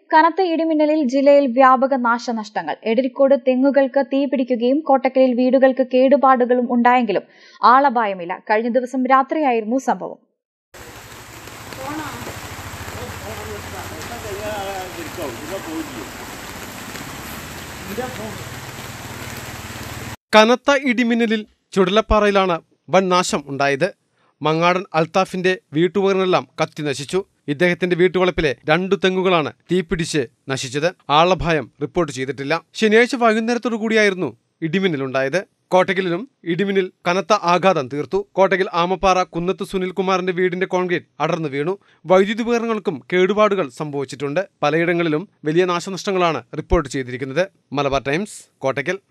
കനത്ത ഇടിമിന്നലിൽ ജില്ലയിൽ വ്യാപക നാശനഷ്ടങ്ങൾ എടരിക്കോട് തെങ്ങുകൾക്ക് തീപിടിക്കുകയും കോട്ടക്കലിൽ വീടുകൾക്ക് കേടുപാടുകളും ഉണ്ടായെങ്കിലും ആളപായമില്ല കഴിഞ്ഞ ദിവസം രാത്രിയായിരുന്നു സംഭവം കനത്ത ഇടിമിന്നലിൽ ചുടലപ്പാറയിലാണ് വൻ നാശം ഉണ്ടായത് മങ്ങാടൻ അൽത്താഫിന്റെ വീട്ടുപകരണമെല്ലാം കത്തി നശിച്ചു ഇദ്ദേഹത്തിന്റെ വീട്ടുവളപ്പിലെ രണ്ടു തെങ്ങുകളാണ് തീപിടിച്ച് നശിച്ചത് ആളഭയം റിപ്പോർട്ട് ചെയ്തിട്ടില്ല ശനിയാഴ്ച വൈകുന്നേരത്തോടു കൂടിയായിരുന്നു ഇടിമിന്നലുണ്ടായത് കോട്ടകിലും ഇടിമിന്നൽ കനത്ത ആഘാതം തീർത്തു കോട്ടകിൽ ആമപ്പാറ കുന്നത്ത് സുനിൽകുമാറിന്റെ വീടിന്റെ കോൺക്രീറ്റ് അടർന്നു വീണു വൈദ്യുതി ഉപകരണങ്ങൾക്കും കേടുപാടുകൾ സംഭവിച്ചിട്ടുണ്ട് പലയിടങ്ങളിലും വലിയ നാശനഷ്ടങ്ങളാണ് റിപ്പോർട്ട് ചെയ്തിരിക്കുന്നത് മലബാർ ടൈംസ് കോട്ടക്കൽ